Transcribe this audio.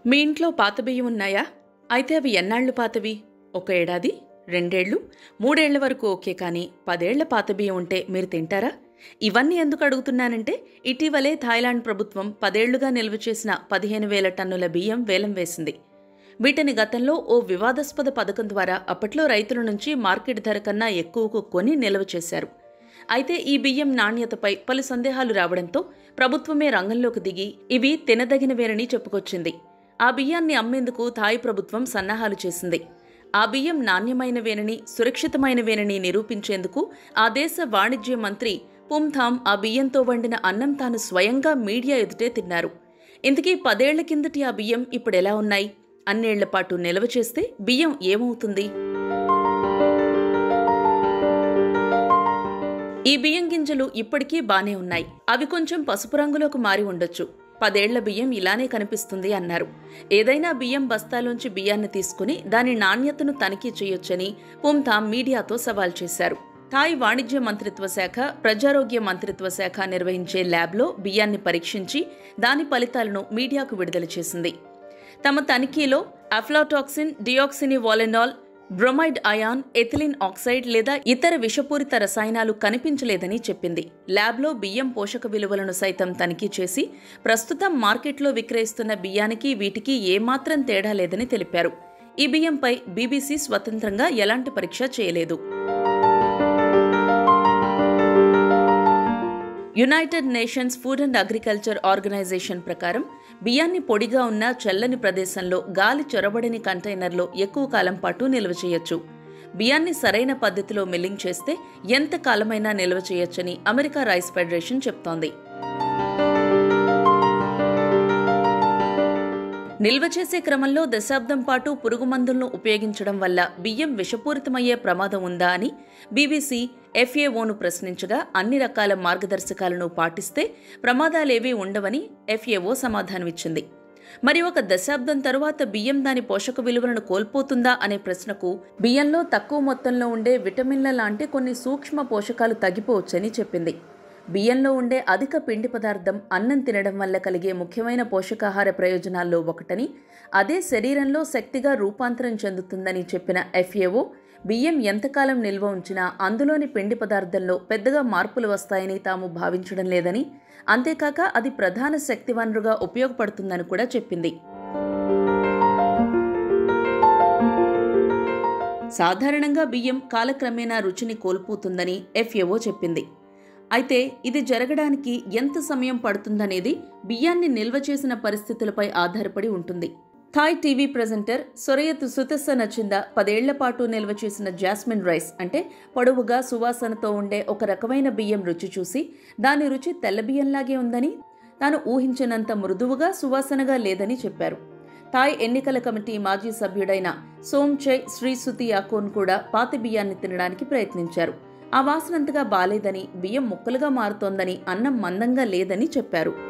మీ ఇంట్లో పాత బియ్యం ఉన్నాయా అయితే అవి ఎన్నాళ్ళు పాతవి ఒక ఏడాది రెండేళ్లు మూడేళ్ల వరకు ఓకే కానీ పదేళ్ల పాత బియ్యం ఉంటే మీరు తింటారా ఇవన్నీ ఎందుకు అడుగుతున్నానంటే ఇటీవలే థాయిలాండ్ ప్రభుత్వం పదేళ్లుగా నిల్వ చేసిన పదిహేను వేల టన్నుల బియ్యం వేలం వేసింది వీటిని గతంలో ఓ వివాదాస్పద పథకం ద్వారా అప్పట్లో రైతుల నుంచి మార్కెట్ ధర కన్నా ఎక్కువకు కొని నిల్వ చేశారు అయితే ఈ బియ్యం నాణ్యతపై పలు సందేహాలు రావడంతో ప్రభుత్వమే రంగంలోకి దిగి ఇవి తినదగినవేనని చెప్పుకొచ్చింది ఆ బియ్యాన్ని అమ్మేందుకు థాయ్ ప్రభుత్వం సన్నాహాలు చేసింది ఆ బియ్యం నాణ్యమైనవేనని సురక్షితమైనవేనని నిరూపించేందుకు ఆ దేశ వాణిజ్య మంత్రి పుంథామ్ ఆ బియ్యంతో వండిన అన్నం తాను స్వయంగా మీడియా ఎదుటే తిన్నారు ఇంతకీ పదేళ్ల కిందటి ఆ బియ్యం ఇప్పుడు ఎలా ఉన్నాయి అన్నేళ్ల పాటు నిల్వ చేస్తే బియ్యం ఏమవుతుంది ఈ బియ్యం గింజలు ఇప్పటికీ బానే ఉన్నాయి అవి కొంచెం పసుపు రంగులోకి మారి ఉండొచ్చు పదేళ్ల బియ్యం ఇలానే కనిపిస్తుంది అన్నారు ఏదైనా బియ్యం బస్తాలోంచి బియ్యాన్ని తీసుకుని దాని నాణ్యతను తనిఖీ చేయొచ్చని పుంథామ్ మీడియాతో సవాల్ చేశారు థాయ్ వాణిజ్య మంత్రిత్వ శాఖ ప్రజారోగ్య మంత్రిత్వ శాఖ నిర్వహించే ల్యాబ్లో బియ్యాన్ని పరీక్షించి దాని ఫలితాలను మీడియాకు విడుదల చేసింది తమ తనిఖీలో aflatoxin deoxynivalenol bromide ion ethylene oxide లేదా ఇతర విషపూరిత రసాయనాలు కనిపించలేదని చెప్పింది ల్యాబ్లో బియ్యం పోషక విలువలను సైతం తనిఖీ చేసి ప్రస్తుతం మార్కెట్లో విక్రయిస్తున్న బియ్యానికి వీటికి ఏమాత్రం తేడా లేదని తెలిపారు ఈ బియ్యంపై బీబీసీ స్వతంత్రంగా ఎలాంటి పరీక్ష చేయలేదు United Nations Food and Agriculture Organization ప్రకారం బియ్యాన్ని పొడిగా ఉన్న చల్లని ప్రదేశంలో గాలి చొరబడని కంటైనర్లో ఎక్కువ కాలం పాటు నిల్వ చేయొచ్చు బియ్యాన్ని సరైన పద్ధతిలో మిల్లింగ్ చేస్తే ఎంత కాలమైనా నిల్వ చేయొచ్చని అమెరికా రైస్ ఫెడరేషన్ చెప్తోంది నిల్వ చేసే క్రమంలో దశాబ్దం పాటు పురుగు మందులను ఉపయోగించడం వల్ల బియ్యం విషపూరితమయ్యే ప్రమాదం ఉందా అని బీబీసీ ఎఫ్ఏఓను ప్రశ్నించగా అన్ని రకాల మార్గదర్శకాలను పాటిస్తే ప్రమాదాలేవీ ఉండవని ఎఫ్ఏఓ సమాధానమిచ్చింది మరి ఒక దశాబ్దం తరువాత బియ్యం దాని పోషక విలువలను కోల్పోతుందా అనే ప్రశ్నకు బియ్యంలో తక్కువ మొత్తంలో ఉండే విటమిన్ల లాంటి కొన్ని సూక్ష్మ పోషకాలు తగ్గిపోవచ్చని చెప్పింది బియ్యంలో ఉండే అధిక పిండి పదార్థం అన్నం తినడం వల్ల కలిగే ముఖ్యమైన పోషకాహార ప్రయోజనాల్లో ఒకటని అదే శరీరంలో శక్తిగా రూపాంతరం చెందుతుందని చెప్పిన ఎఫ్ఏఓ బియ్యం ఎంతకాలం నిల్వ ఉంచినా అందులోని పిండి పదార్థంలో పెద్దగా మార్పులు వస్తాయని తాము భావించడం లేదని అంతేకాక అది ప్రధాన శక్తి వనరుగా ఉపయోగపడుతుందని కూడా చెప్పింది సాధారణంగా బియ్యం కాలక్రమేణా రుచిని కోల్పోతుందని ఎఫ్ఏఓ చెప్పింది అయితే ఇది జరగడానికి ఎంత సమయం పడుతుందనేది బియ్యాన్ని నిల్వ చేసిన పరిస్థితులపై ఆధారపడి ఉంటుంది Thai TV presenter Sorayuth Suthassanachinda పదేళ్ల పాటు నిల్వ చేసిన జాస్మిన్ రైస్ అంటే పొడవుగా సువాసనతో ఉండే ఒక రకమైన బియ్యం రుచి చూసి దాని రుచి తెల్ల బియ్యంలాగే ఉందని తాను ఊహించినంత మృదువుగా సువాసనగా లేదని చెప్పారు థాయ్ ఎన్నికల కమిటీ మాజీ సభ్యుడైన సోమ్చై శ్రీసుతి యాకోన్ కూడా పాత బియ్యాన్ని తినడానికి ప్రయత్నించారు ఆ వాసనంతగా బాలేదని బియ్యం ముక్కలుగా మారుతోందని అన్నం మందంగా లేదని చెప్పారు